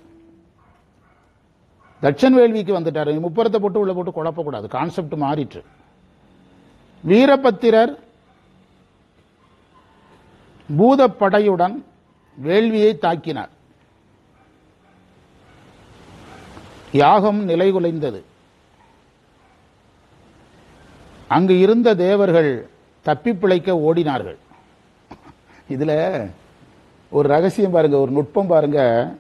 தட்சன் வேள்விக்கு வந்துட்டாரு முப்புறத்தை போட்டு உள்ள போட்டு குழப்பக்கூடாது கான்செப்ட் மாறிற்று வீரபத்திரர் பூதப்படையுடன் வேள்வியை தாக்கினார் யாகம் நிலைகுலைந்தது அங்கு இருந்த தேவர்கள் தப்பி பிழைக்க ஓடினார்கள் இதுல ஒரு ரகசியம் பாருங்க ஒரு நுட்பம் பாருங்க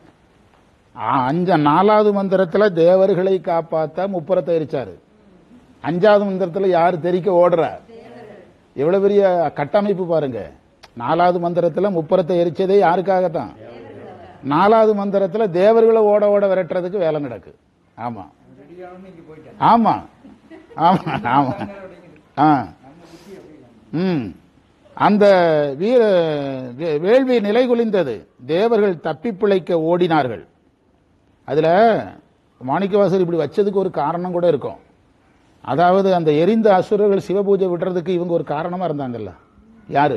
ஆ, அஞ்ச நாலாவது மந்திரத்துல தேவர்களை காப்பாத்த முப்புறத்தை எரிச்சாரு அஞ்சாவது மந்திரத்துல யாரு தெரிக்க ஓடுறா எவ்வளவு பெரிய கட்டமைப்பு பாருங்க நாலாவது மந்திரத்துல முப்புறத்தை எரிச்சதே யாருக்காகத்தான் நாலாவது மந்திரத்துல தேவர்களை ஓட ஓட விரட்டுறதுக்கு வேலை நடக்கு ஆமா ரெடியானு இங்க போயிட்டேன் ஆமா ஆமா ஆமா ஆ நம்ம புத்தி அப்படி இல்லை. ம் அந்த வீர வே- வேள்வி நிலைகுலிந்தது தேவர்கள் தப்பி பிழைக்க ஓடினார்கள் அதுல மாணிக்கவாசர் இப்படி வச்சதுக்கு ஒரு காரணம் கூட இருக்கும் அதாவது அந்த எரிந்த அசுரர்கள் சிவபூஜை விடுறதுக்கு இவங்க ஒரு காரணமா இருந்தாங்கல்ல யாரு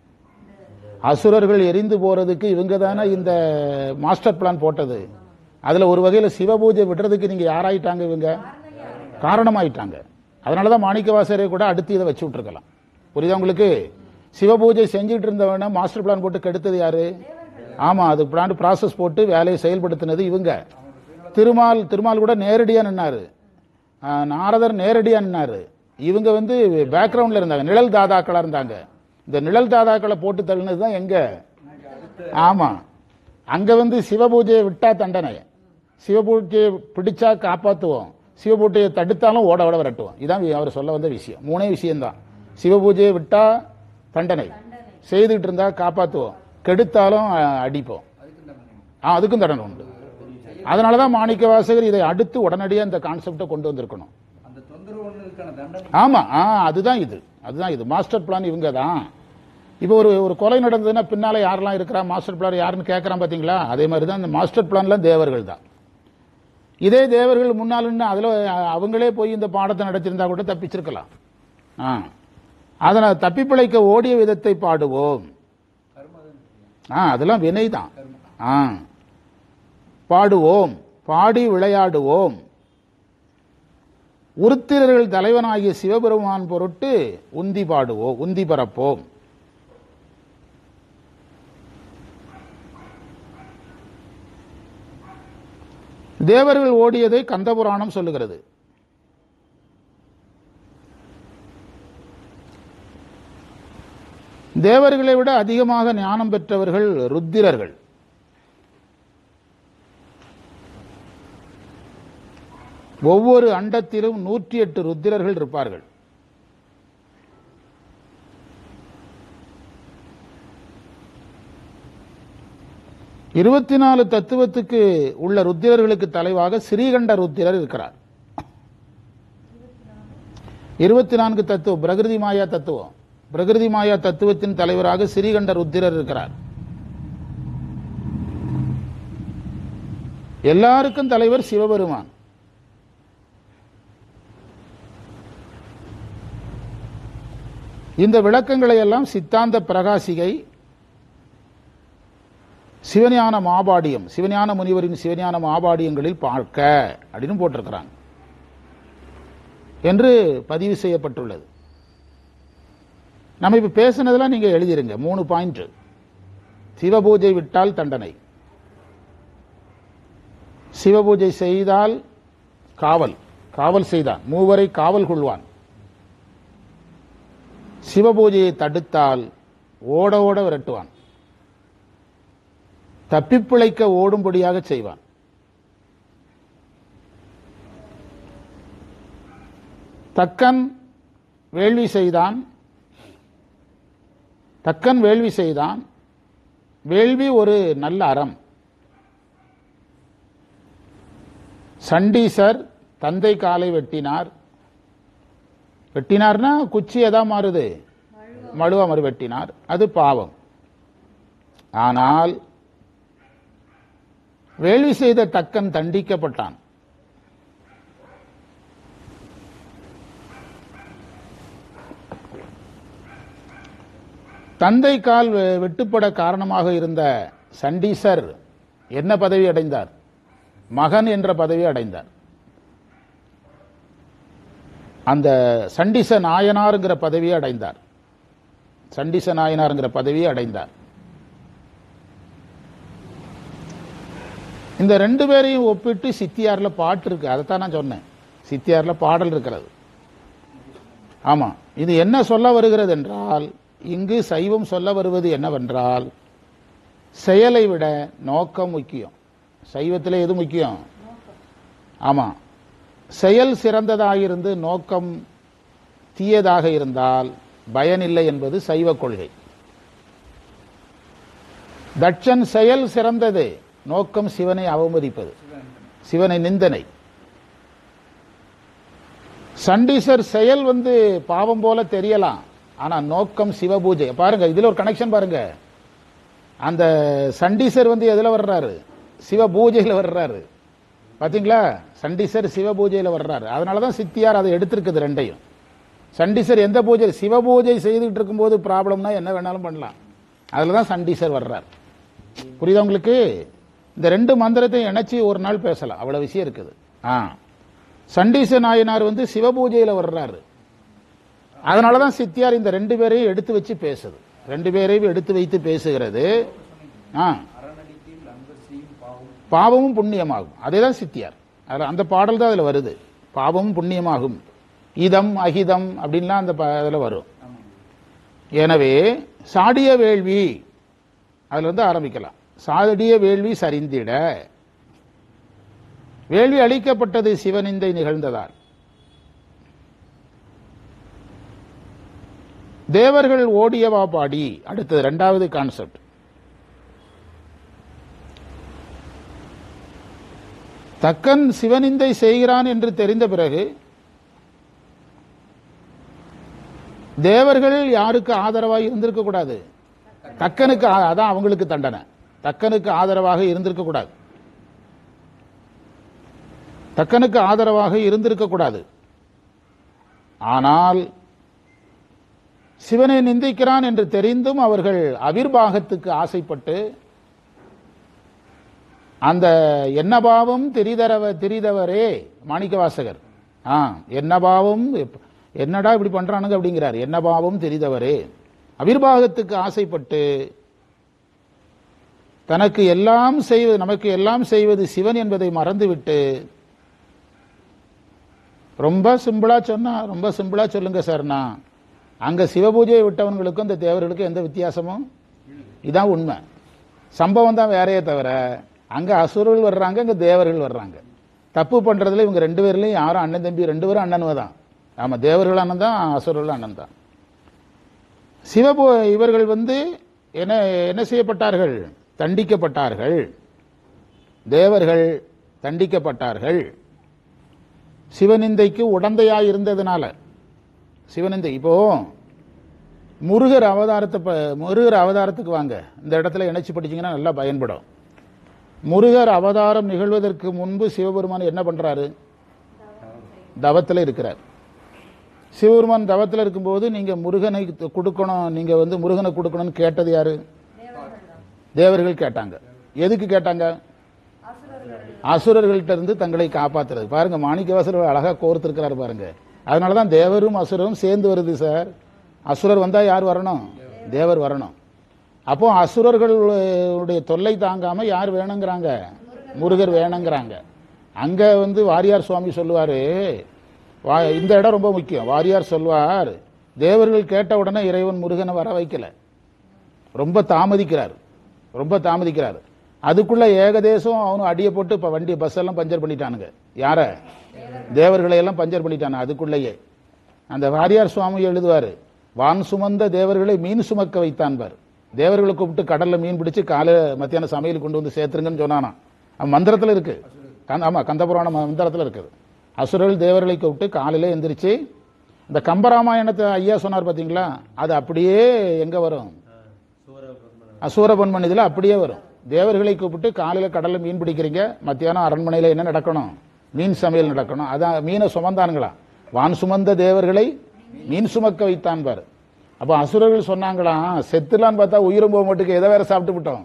அசுரர்கள் எரிந்து போறதுக்கு இவங்க தானே இந்த மாஸ்டர் பிளான் போட்டது அதுல ஒரு வகையில சிவபூஜை விடுறதுக்கு நீங்க யாராயிட்டாங்க இவங்க காரணமாயிட்டாங்க அதனாலதான் மாணிக்கவாசரை கூட அடுத்து இதை வச்சு விட்டுருக்கலாம் புரியுதா உங்களுக்கு சிவபூஜை செஞ்சுட்டு இருந்தவன மாஸ்டர் பிளான் போட்டு கெடுத்தது யாரு ஆமா அது பிளான் ப்ராசஸ் போட்டு வேலையை செயல்படுத்தினது இவங்க திருமால் திருமால் கூட நேரடியா நின்னாரு ஆஹ், நாரதர் நேரடியா நின்னாரு இவங்க வந்து பேக்ரவுண்ட்ல இருந்தாங்க நிழல் தாதாக்களா இருந்தாங்க இந்த நிழல் தாதாக்களை போட்டு தள்ளினது தான் எங்க ஆமா அங்க வந்து சிவபூஜையை விட்டா தண்டனை சிவபூஜையை பிடிச்சா காப்பாத்துவோம் சிவபூஜையை தடுத்தாலும் ஓட ஓட விரட்டுவோம் இதான் அவர் சொல்ல வந்த விஷயம் மூணே விஷயம்தான் சிவபூஜையை விட்டா தண்டனை செய்துகிட்டு இருந்தா காப்பாத்துவோம் கெடுத்தாலும் அஹ், அடிப்போம் அதுக்கு தண்டனை ஆ, அதுக்கும் தண்டனை உண்டு அதனாலதான் மாணிக்க வாசகர் இதை அடுத்து உடனடியாக இந்த கான்செப்டை கொண்டு வந்திருக்கணும் அந்த தொந்தரவு ஒண்ணுக்கான தண்டனை ஆமா ஆ அதுதான் இது அதுதான் இது மாஸ்டர் பிளான் இவங்க தான் இப்போ ஒரு ஒரு கொலை நடந்ததுன்னா பின்னால யாரெல்லாம் இருக்கிறா மாஸ்டர் பிளான் யாருன்னு கேட்கறான் பாத்தீங்களா அதே மாதிரி தான் இந்த மாஸ்டர் பிளான்ல தேவர்கள் தான் இதே தேவர்கள் முன்னால் நின்னு அதுல அவங்களே போய் இந்த பாடத்தை நடத்தியிருந்தா கூட தப்பிச்சிருக்கலாம் ஆ அதனால் தப்பி பிழைக்க ஓடிய விதத்தை பாடுவோம் கர்மதான் ஆ அதெல்லாம் வினை தான் ஆ பாடுவோம் பாடி விளையாடுவோம் உருத்திரர்கள் தலைவனாகிய சிவபெருமான் பொருட்டு உந்தி பாடுவோம் உந்தி பரப்போம் தேவர்கள் ஓடியதை கந்தபுராணம் சொல்லுகிறது தேவர்களை விட அதிகமாக ஞானம் பெற்றவர்கள் ருத்திரர்கள் ஒவ்வொரு அண்டத்திலும் நூற்றி எட்டு ருத்திரர்கள் இருப்பார்கள் இருபத்தி நாலு தத்துவத்துக்கு உள்ள ருத்திரர்களுக்கு தலைவாக ஸ்ரீகண்ட ருத்திரர் இருக்கிறார் இருபத்தி நான்கு தத்துவம் பிரகிருதி மாயா தத்துவம் பிரகிருதி மாயா தத்துவத்தின் தலைவராக ஸ்ரீகண்ட ருத்திரர் இருக்கிறார் எல்லாருக்கும் தலைவர் சிவபெருமான் இந்த விளக்கங்களை எல்லாம் சித்தாந்த பிரகாசிகை சிவஞான மாபாடியம் சிவஞான முனிவரின் சிவஞான மாபாடியங்களில் பார்க்க அப்படின்னு போட்டிருக்கிறாங்க என்று பதிவு செய்யப்பட்டுள்ளது நம்ம இப்ப பேசுனதெல்லாம் நீங்க எழுதிருங்க மூணு பாயிண்ட் சிவபூஜை விட்டால் தண்டனை சிவபூஜை செய்தால் காவல் காவல் செய்தான் மூவரை காவல் கொள்வான் சிவபூஜையை தடுத்தால் ஓட ஓட விரட்டுவான் தப்பிப்பிழைக்க ஓடும்படியாக செய்வான் தக்கன் வேள்வி செய்தான் தக்கன் வேள்வி செய்தான் வேள்வி ஒரு நல்ல அறம் சண்டீசர் தந்தை காலை வெட்டினார் வெட்டினார்னா குச்சி எதா மாறுது மழுவா மறு வெட்டினார் அது பாவம் ஆனால் வேள்வி செய்த தக்கன் தண்டிக்கப்பட்டான் தந்தை கால் வெ- வெட்டுப்பட காரணமாக இருந்த சண்டீசர் என்ன பதவி அடைந்தார் மகன் என்ற பதவி அடைந்தார் அந்த சண்டிச நாயனாருங்கிற பதவியை அடைந்தார் சண்டிச நாயனாருங்கிற பதவியை அடைந்தார் இந்த ரெண்டு பேரையும் ஒப்பிட்டு சித்தியார்ல பாட்டு இருக்கு அதைத்தான் நான் சொன்னேன் சித்தியார்ல பாடல் இருக்கிறது ஆமா இது என்ன சொல்ல வருகிறது என்றால் இங்கு சைவம் சொல்ல வருவது என்னவென்றால் செயலை விட நோக்கம் முக்கியம் சைவத்தில் எது முக்கியம் ஆமா செயல் சிறந்ததாக இருந்து நோக்கம் தீயதாக இருந்தால் பயனில்லை என்பது சைவ கொள்கை தட்சன் செயல் சிறந்தது நோக்கம் சிவனை அவமதிப்பது சிவனை நிந்தனை சண்டீசர் செயல் வந்து பாவம் போல தெரியலாம் ஆனா நோக்கம் சிவபூஜை பாருங்க இதுல ஒரு கனெக்ஷன் பாருங்க அந்த சண்டீசர் வந்து எதுல வர்றாரு சிவ பூஜையில வர்றாரு பாத்தீங்களா சண்டீசர் சிவ பூஜையில வர்றாரு அதனாலதான் சித்தியார் அதை எடுத்திருக்குது ரெண்டையும் சண்டீசர் எந்த பூஜை சிவ பூஜை செய்துட்டு இருக்கும்போது ப்ராப்ளம்னா என்ன வேணாலும் பண்ணலாம் அதுல தான் சண்டீசர் வர்றார் புரியுதா உங்களுக்கு இந்த ரெண்டு மந்திரத்தையும் இணைச்சி ஒரு நாள் பேசலாம் அவ்வளவு விஷயம் இருக்குது ஆ சண்டீச நாயனார் வந்து சிவபூஜையில வர்றாரு அதனாலதான் சித்தியார் இந்த ரெண்டு பேரையும் எடுத்து வச்சு பேசுது ரெண்டு பேரையும் எடுத்து வைத்து பேசுகிறது ஆ அறநடிக்கையில் அன்பசியும் பாவம் பாவமும் புண்ணியமாகும் அதேதான் சித்தியார் அதுல அந்த பாடல் தான் அதுல வருது பாவமும் புண்ணியமாகும் இதம் அகிதம் அப்படின்லாம் அந்த ப- அதுல வரும் ஆமாம் எனவே சாடிய வேள்வி அதுல இருந்து ஆரம்பிக்கலாம் சாடிய வேள்வி சரிந்திட வேள்வி அளிக்கப்பட்டது சிவனிந்தை நிகழ்ந்ததால் தேவர்கள் ஓடியவா பாடி அடுத்தது இரண்டாவது கான்செப்ட் தக்கன் சிவனிந்தை செய்கிறான் என்று தெரிந்த பிறகு தேவர்கள் யாருக்கு ஆதரவாக இருந்திருக்க கூடாது தக்கனுக்கு ஆ- அதான் அவங்களுக்கு தண்டனை தக்கனுக்கு ஆதரவாக இருந்திருக்க கூடாது தக்கனுக்கு ஆதரவாக இருந்திருக்க கூடாது ஆனால் சிவனை நிந்திக்கிறான் என்று தெரிந்தும் அவர்கள் அவிர்வாகத்துக்கு ஆசைப்பட்டு அந்த என்ன பாவம் தெரிதரவ தெரிதவரே மாணிக்கவாசகர் ஆ என்ன பாவம் எப்ப- என்னடா இப்படி பண்றானுங்க அப்படிங்கிறார் என்ன பாவம் தெரிதவரே அவிர்வாகத்துக்கு ஆசைப்பட்டு தனக்கு எல்லாம் செய்வது நமக்கு எல்லாம் செய்வது சிவன் என்பதை மறந்துவிட்டு ரொம்ப சிம்பிளா சொன்னா ரொம்ப சிம்பிளா சொல்லுங்க சார்னா அங்க சிவபூஜையை விட்டவங்களுக்கும் இந்த தேவர்களுக்கும் எந்த வித்தியாசமும் இதான் உண்மை சம்பவம் தான் வேறையே தவிர அங்க அசுரர்கள் வர்றாங்க இங்க தேவர்கள் வர்றாங்க தப்பு பண்றதுல இவங்க ரெண்டு பேர்லயும் யாரும் அண்ணன் தம்பி ரெண்டு பேரும் அண்ணனுவ தான் ஆமா தேவர்கள் அண்ணன் தான் அசுரர்கள் அண்ணன் தான் சிவபூ இவர்கள் வந்து என்ன என்ன செய்யப்பட்டார்கள் தண்டிக்கப்பட்டார்கள் தேவர்கள் தண்டிக்கப்பட்டார்கள் சிவனிந்தைக்கு உடந்தையாய் இருந்ததுனால சிவனிந்தை இப்போ முருகர் அவதாரத்தை ப- முருகர் அவதாரத்துக்கு வாங்க இந்த இடத்துல இணைச்சு படிச்சீங்கன்னா நல்லா பயன்படும் முருகர் அவதாரம் நிகழ்வதற்கு முன்பு சிவபெருமான் என்ன பண்றாரு தவத்தில் இருக்கிறார் சிவபெருமான் தவத்தில் இருக்கும்போது நீங்க முருகனை கொடுக்கணும் நீங்க வந்து முருகனை கொடுக்கணும்னு கேட்டது யாரு தேவர்கள் கேட்டாங்க எதுக்கு கேட்டாங்க அசுரர்கள்ட்ட இருந்து தங்களை காப்பாத்துறது பாருங்க மாணிக்கவாசர் அழகா கோர்த்திருக்கிறாரு பாருங்க அதனாலதான் தேவரும் அசுரரும் சேர்ந்து வருது சார் அசுரர் வந்தா யார் வரணும் தேவர் வரணும் அப்போ அசுரர்களுடைய தொல்லை தாங்காம யார் வேணுங்கிறாங்க முருகர் வேணுங்கிறாங்க அங்க வந்து வாரியார் சுவாமி சொல்லுவாரு வா- இந்த இடம் ரொம்ப முக்கியம் வாரியார் சொல்வார் தேவர்கள் கேட்ட உடனே இறைவன் முருகனை வர வைக்கல ரொம்ப தாமதிக்கிறார் ரொம்ப தாமதிக்கிறார் அதுக்குள்ள ஏகதேசம் அவனும் அடியை போட்டு இப்ப வண்டி பஸ் எல்லாம் பஞ்சர் பண்ணிட்டானுங்க யார தேவர்களை எல்லாம் பஞ்சர் பண்ணிட்டானு அதுக்குள்ளேயே அந்த வாரியார் சுவாமி எழுதுவாரு வான் சுமந்த தேவர்களை மீன் சுமக்க வைத்தான் பார் தேவர்களை கூப்பிட்டு கடல்ல மீன் பிடிச்சு காலை மத்தியானம் சமையல் கொண்டு வந்து சேர்த்துருங்கன்னு சொன்னானா அவன் மந்திரத்துல இருக்கு கந்த- ஆமா கந்தபுராண மந்திரத்துல இருக்குது அசுரர்கள் தேவர்களை கூப்பிட்டு காலையில எந்திரிச்சு இந்த கம்பராமாயணத்தை ஐயா சொன்னார் பாத்தீங்களா அது அப்படியே எங்க வரும் அசூரபன்மன் இதுல அப்படியே வரும் தேவர்களை கூப்பிட்டு காலையில கடல்ல மீன் பிடிக்கிறீங்க மத்தியானம் அரண்மனையில என்ன நடக்கணும் மீன் சமையல் நடக்கணும் அதான் மீனை சுமந்தானுங்களா வான் சுமந்த தேவர்களை மீன் சுமக்க வைத்தான் பாரு அப்ப அசுரர்கள் சொன்னாங்களாம் செத்துலான்னு பார்த்தா உயிரும் போக மாட்டுக்கு எதை வேற சாப்பிட்டு விட்டோம்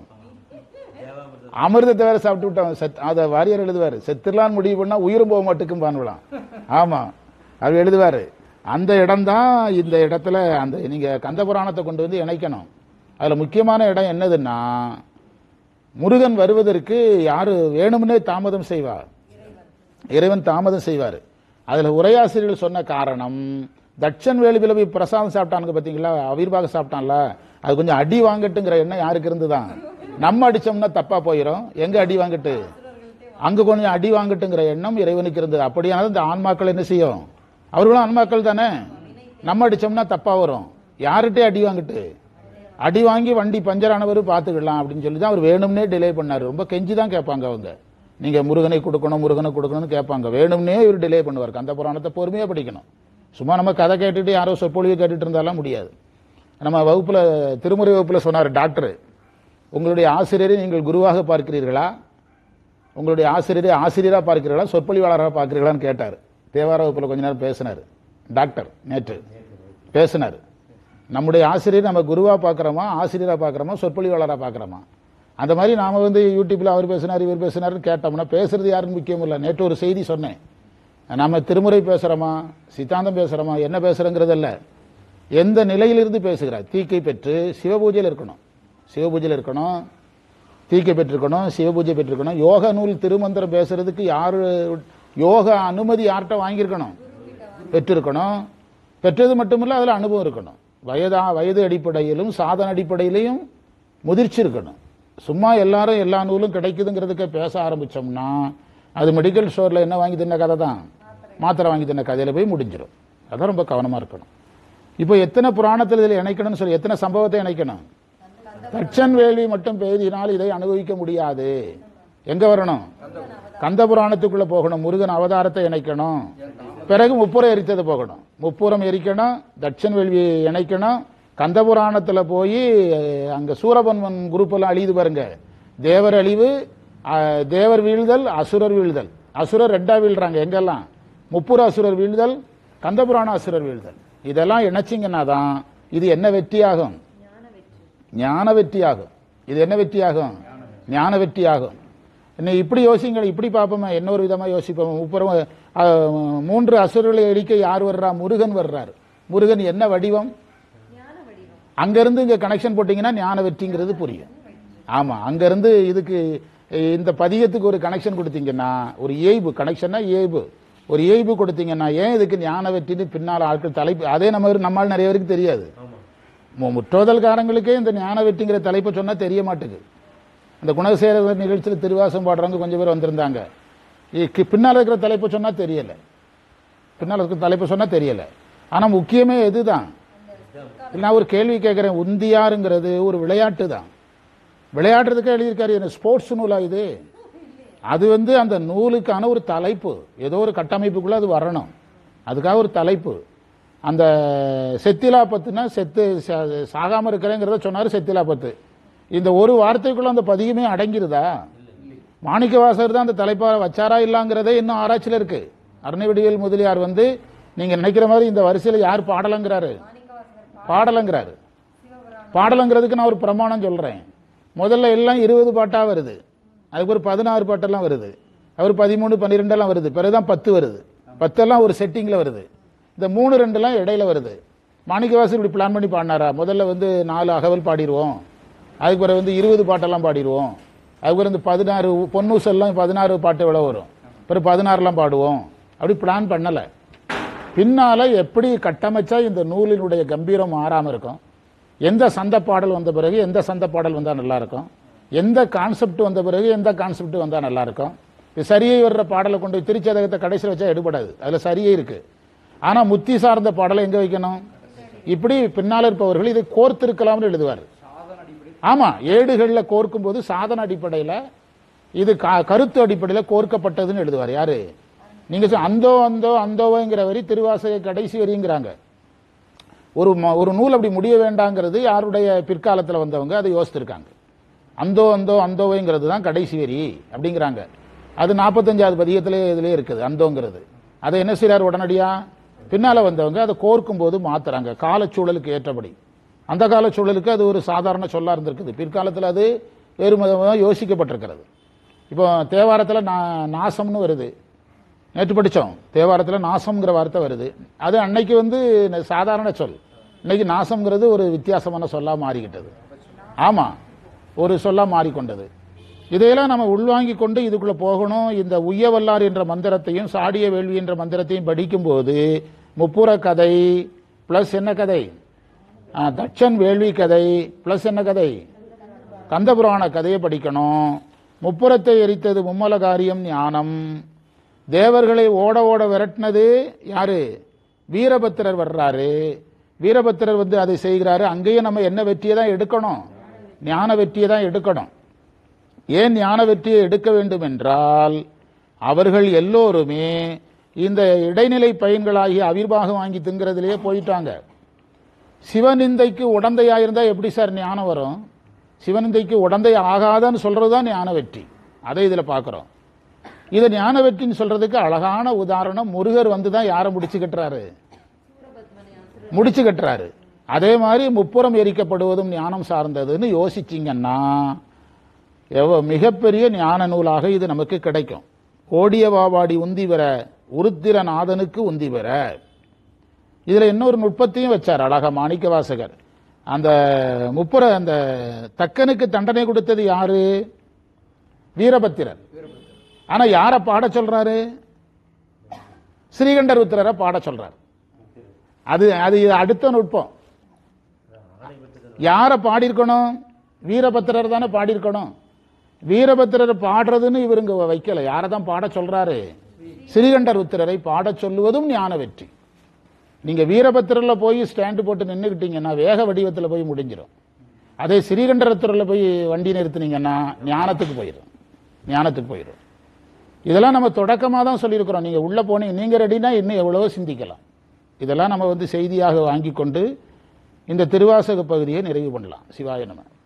அமிர்தத்தை வேற சாப்பிட்டு விட்டோம் செத் அதை வாரியர் எழுதுவாரு செத்துலான்னு முடிவு பண்ணா உயிரும் போக மாட்டுக்கும் பானுலாம் ஆமா அவர் எழுதுவாரு அந்த இடம்தான் இந்த இடத்துல அந்த நீங்க கந்த புராணத்தை கொண்டு வந்து இணைக்கணும் அதுல முக்கியமான இடம் என்னதுன்னா முருகன் வருவதற்கு யாரு வேணும்னே தாமதம் செய்வார் இறைவன் தாமதம் செய்வார் அதுல உரையாசிரியர்கள் சொன்ன காரணம் தட்சன் வேலு விளவி பிரசாதம் சாப்பிட்டானுங்க பாத்தீங்களா அவிர்வாக சாப்பிட்டான்ல அது கொஞ்சம் அடி வாங்கட்டுங்கிற எண்ணம் யாருக்கு இருந்துதான் நம்ம அடிச்சோம்னா தப்பா போயிடும் எங்க அடி வாங்கட்டு அங்க கொஞ்சம் அடி வாங்கட்டுங்கிற எண்ணம் இறைவனுக்கு இருந்தது அப்படியானது இந்த ஆன்மாக்கள் என்ன செய்யும் அவர்களும் ஆன்மாக்கள் தானே நம்ம அடிச்சோம்னா தப்பா வரும் யார்கிட்டே அடி வாங்கிட்டு அடி வாங்கி வண்டி பஞ்சர் ஆனவர் பார்த்துக்கலாம் அப்படின்னு சொல்லி தான் அவர் வேணும்னே டிலே பண்ணாரு ரொம்ப கெஞ்சி தான் கேட்பாங்க அவங்க நீங்க முருகனை கொடுக்கணும் முருகனை கொடுக்கணும்னு கேட்பாங்க வேணும்னே இவர் டிலே பண்ணுவார் கந்த புராணத்தை பொறுமையா படிக்கணும் சும்மா நம்ம கதை கேட்டுட்டு யாரோ சொற்பொழிவு கேட்டுட்டு இருந்தாலாம் முடியாது நம்ம வகுப்புல திருமுறை வகுப்புல சொன்னார் டாக்டர் உங்களுடைய ஆசிரியரை நீங்கள் குருவாக பார்க்கிறீர்களா உங்களுடைய ஆசிரியரை ஆசிரியரா பார்க்கிறீர்களா சொற்பொழிவாளராக பார்க்கிறீங்களான்னு கேட்டார் தேவார வகுப்புல கொஞ்ச நேரம் பேசினார் டாக்டர் நேற்று பேசினார் நம்முடைய ஆசிரியர் நம்ம குருவா பார்க்குறோமா ஆசிரியரா பார்க்குறோமா சொற்பொழிவாளரா பார்க்குறோமா அந்த மாதிரி நாம வந்து யூடியூப்ல அவர் பேசினார் இவர் பேசினாருன்னு கேட்டோம்னா பேசுறது யாருன்னு முக்கியம் இல்லை நேற்று ஒரு செய்தி சொன்னேன் நாம திருமுறை பேசுறோமா சித்தாந்தம் பேசுறோமா என்ன பேசுறோங்கிறது இல்ல எந்த நிலையிலிருந்து பேசுகிறார் தீக்கை பெற்று சிவபூஜையில் இருக்கணும் சிவபூஜையில் இருக்கணும் தீக்கை பெற்றிருக்கணும் சிவபூஜை பெற்றிருக்கணும் யோக நூல் திருமந்திரம் பேசுறதுக்கு யாரு யோக அனுமதி யார்கிட்ட வாங்கியிருக்கணும் பெற்றிருக்கணும் பெற்றது மட்டுமில்ல அதுல அனுபவம் இருக்கணும் வயதா வயது அடிப்படையிலும் சாதன அடிப்படையிலையும் முதிர்ச்சி இருக்கணும் சும்மா எல்லாரும் எல்லா நூலும் கிடைக்குதுங்கிறதுக்கு பேச ஆரம்பிச்சோம்னா அது மெடிக்கல் ஸ்டோர்ல என்ன வாங்கி தின்ன கதை தான் மாத்திரை வாங்கி தின்ன கதையில போய் முடிஞ்சிடும் அதான் ரொம்ப கவனமா இருக்கணும் இப்போ எத்தனை புராணத்தில் இதில் இணைக்கணும்னு சொல்லி எத்தனை சம்பவத்தை இணைக்கணும் தட்சன் வேள்வி மட்டும் பெய்தினால் இதை அனுபவிக்க முடியாது எங்க வரணும் கந்த புராணத்துக்குள்ள போகணும் முருகன் அவதாரத்தை இணைக்கணும் பிறகு முப்புறம் எரித்தது போகணும் முப்புறம் எரிக்கணும் தட்சன் வேள்வியை இணைக்கணும் கந்த புராணத்துல போய் அங்க சூரபன்மன் குரூப் எல்லாம் அழியுது பாருங்க தேவர் அழிவு அஹ், தேவர் வீழ்தல் அசுரர் வீழ்தல் அசுரர் ரெண்டா வீழ்றாங்க எங்கெல்லாம் முப்புற அசுரர் வீழ்தல் கந்தபுராண அசுரர் வீழ்தல் இதெல்லாம் இணைச்சிங்கன்னா தான் இது என்ன வெற்றியாகும் ஞான வெற்றியாகும் இது என்ன வெற்றியாகும் ஞான வெற்றியாகும் என்ன இப்படி யோசிங்கள் இப்படி பார்ப்போமே இன்னொரு விதமா யோசிப்போம் முப்புறம் அஹ், மூன்று அசுரர்களை அடிக்க யார் வர்றா முருகன் வர்றாரு முருகன் என்ன வடிவம் அங்கிருந்து இங்க கனெக்ஷன் போட்டீங்கன்னா ஞான வெற்றிங்கிறது புரியும் ஆமா அங்கிருந்து இதுக்கு அஹ், இந்த பதியத்துக்கு ஒரு கனெக்ஷன் கொடுத்தீங்கன்னா ஒரு இயல்பு கனெக்ஷன்னா இயல்பு ஒரு இயல்பு கொடுத்தீங்கன்னா ஏன் இதுக்கு ஞான வெற்றின்னு பின்னால் ஆட்கள் தலைப்பு அதே நம்ம நம்மால் நிறைய பேருக்கு தெரியாது மு- முற்றோதல்காரங்களுக்கே இந்த ஞான வெற்றிங்கிற தலைப்பை சொன்னா தெரிய மாட்டேங்குது அந்த குணசேர நிகழ்ச்சியில் திருவாசம் பாடுறவங்க கொஞ்சம் பேர் வந்திருந்தாங்க இதுக்கு பின்னால் இருக்கிற தலைப்பை சொன்னா தெரியல பின்னால் இருக்கிற தலைப்பை சொன்னா தெரியல ஆனா முக்கியமே எதுதான் நான் ஒரு கேள்வி கேட்கிறேன் உந்தியாருங்கிறது ஒரு விளையாட்டு தான் விளையாடுறதுக்கே எழுதியிருக்காரு என்ன ஸ்போர்ட்ஸ் நூலா இது அது வந்து அந்த நூலுக்கான ஒரு தலைப்பு ஏதோ ஒரு கட்டமைப்புக்குள்ள அது வரணும் அதுக்காக ஒரு தலைப்பு அந்த செத்திலா பத்துனா செத்து சா- சாகாம இருக்கிறேங்கிறத சொன்னாரு செத்திலா பத்து இந்த ஒரு வார்த்தைக்குள்ள அந்த பதிகமே அடங்கிருதா மாணிக்கவாசகர் தான் அந்த தலைப்பா வச்சாரா இல்லாங்கிறதே இன்னும் ஆராய்ச்சியில் இருக்கு அருணவிடியல் முதலியார் வந்து நீங்க நினைக்கிற மாதிரி இந்த வரிசையில யார் பாடலங்கிறாரு பாடலங்கிறாரு பாடலங்கிறதுக்கு நான் ஒரு பிரமாணம் சொல்றேன் முதல்ல எல்லாம் இருபது பாட்டா வருது அதுக்கு ஒரு பதினாறு பாட்டெல்லாம் வருது அவர் பதிமூணு பன்னிரெண்டெல்லாம் வருது பிறகுதான் பத்து வருது பத்தெல்லாம் ஒரு செட்டிங்ல வருது இந்த மூணு ரெண்டுலாம் இடையில வருது மாணிக்கவாசர் இப்படி பிளான் பண்ணி பாடினாரா முதல்ல வந்து நாலு அகவல் பாடிடுவோம் அதுக்கு பிறகு வந்து இருபது பாட்டெல்லாம் பாடிடுவோம் அதுக்கு பிறகு இந்த பதினாறு பொன்னூசல்லாம் பதினாறு பாட்டு எவ்வளோ வரும் பிறகு பதினாறுலாம் பாடுவோம் அப்படி பிளான் பண்ணலை பின்னால எப்படி கட்டமைச்சா இந்த நூலினுடைய கம்பீரம் மாறாம இருக்கும் எந்த சந்த பாடல் வந்த பிறகு எந்த சந்த பாடல் வந்தா நல்லா இருக்கும் எந்த கான்செப்ட் வந்த பிறகு எந்த கான்செப்ட் வந்தா நல்லா இருக்கும் இப்ப சரியை வர்ற பாடலை கொண்டு போய் திருச்சதகத்தை கடைசியில் வச்சா எடுபடாது அதுல சரியே இருக்கு ஆனா முத்தி சார்ந்த பாடலை எங்க வைக்கணும் இப்படி பின்னால இருப்பவர்கள் இதை கோர்த்திருக்கலாம்னு எழுதுவார் ஆமா ஏடுகள்ல கோர்க்கும் போது சாதன அடிப்படையில இது க- கருத்து அடிப்படையில கோர்க்கப்பட்டதுன்னு எழுதுவார் யாரு நீங்க சொ- அந்தோ அந்தோ அந்தோங்கிற வரி திருவாசக கடைசி வரிங்கிறாங்க ஒரு ம- ஒரு நூல் அப்படி முடிய வேண்டாங்கிறது யாருடைய பிற்காலத்துல வந்தவங்க அதை யோசித்திருக்காங்க அந்தோ அந்தோ அந்தோவைங்கிறது தான் கடைசி வரி அப்படிங்கிறாங்க அது நாற்பத்தஞ்சாவது பதியத்திலே இதுலயே இருக்குது அந்தோங்கிறது அதை என்ன செய்றார் உடனடியா பின்னால வந்தவங்க அதை கோர்க்கும் போது மாத்துறாங்க காலச்சூழலுக்கு ஏற்றபடி அந்த காலச்சூழலுக்கு அது ஒரு சாதாரண சொல்லா இருந்திருக்குது பிற்காலத்தில் அது வேறு விதமாக யோசிக்கப்பட்டிருக்கிறது இப்போ தேவாரத்தில் நா நாசம்னு வருது நேற்று படித்தோம் தேவாரத்தில் நாசம்ங்கிற வார்த்தை வருது அது அன்னைக்கு வந்து ந- சாதாரண சொல் இன்னைக்கு நாசம்ங்கிறது ஒரு வித்தியாசமான சொல்லா மாறிக்கிட்டது ஆமா ஒரு சொல்லா மாறிக்கொண்டது இதையெல்லாம் நம்ம உள்வாங்கி கொண்டு இதுக்குள்ள போகணும் இந்த உய்யவல்லார் என்ற மந்திரத்தையும் சாடிய வேள்வி என்ற மந்திரத்தையும் படிக்கும்போது முப்புற கதை பிளஸ் என்ன கதை ஆ, தட்சன் வேள்வி கதை பிளஸ் என்ன கதை கந்தபுராண கதையை படிக்கணும் முப்புறத்தை எரித்தது மும்மல காரியம் ஞானம் தேவர்களை ஓட ஓட விரட்டினது யாரு வீரபத்திரர் வர்றாரு வீரபத்திரர் வந்து அதை செய்கிறாரு அங்கேயும் நம்ம என்ன வெற்றியை தான் எடுக்கணும் ஞான வெற்றியை தான் எடுக்கணும் ஏன் ஞான வெற்றியை எடுக்க வேண்டும் என்றால் அவர்கள் எல்லோருமே இந்த இடைநிலை பயன்களாகிய அவிர்வாகம் வாங்கி திங்கிறதுலயே போயிட்டாங்க சிவநிந்தைக்கு உடந்தையா இருந்தா எப்படி சார் ஞானம் வரும் சிவநிந்தைக்கு உடந்தை ஆகாதன்னு சொல்றதுதான் ஞான வெற்றி அதை இதுல பார்க்கிறோம் இதை ஞான வெற்றின்னு சொல்றதுக்கு அழகான உதாரணம் முருகர் வந்து தான் யாரை முடிச்சு கட்டுறாரு முடிச்சு கட்டுறாரு அதே மாதிரி முப்புறம் எரிக்கப்படுவதும் ஞானம் சார்ந்ததுன்னு யோசிச்சீங்கன்னா எவ்வ- மிகப்பெரிய ஞான நூலாக இது நமக்கு கிடைக்கும் கோடிய வாவாடி உந்தி பெற உருத்திரநாதனுக்கு உந்தி பெற இதுல இன்னொரு நுட்பத்தையும் வச்சார் அழகா மாணிக்க வாசகர் அந்த முப்புற அந்த தக்கனுக்கு தண்டனை கொடுத்தது யாரு வீரபத்திரர் ஆனா யார பாட சொல்றாரு ஸ்ரீகண்டர் உத்திரரை பாட சொல்றாரு அது அது அடுத்த நுட்பம் யார பாடியிருக்கணும் வீரபத்திரர் தானே பாடியிருக்கணும் வீரபத்திரர் பாடுறதுன்னு இவருங்க வைக்கல யாரை தான் பாட சொல்றாரு ஸ்ரீகண்டர் உத்திரரை பாடச் சொல்லுவதும் ஞான வெற்றி நீங்க வீரபத்திரர்ல போய் ஸ்டாண்டு போட்டு நின்றுக்கிட்டீங்கன்னா வேக வடிவத்தில் போய் முடிஞ்சிடும் அதே ஸ்ரீகண்டரத்துறையில் போய் வண்டி நிறுத்துனீங்கன்னா ஞானத்துக்கு போயிடும் ஞானத்துக்கு போயிடும் இதெல்லாம் நம்ம தொடக்கமாக தான் சொல்லியிருக்கிறோம் நீங்க உள்ள போனீங்க நீங்க ரெடினா இன்னும் எவ்வளவோ சிந்திக்கலாம் இதெல்லாம் நம்ம வந்து செய்தியாக வாங்கி கொண்டு இந்த திருவாசக பகுதியை நிறைவு பண்ணலாம் சிவாய நம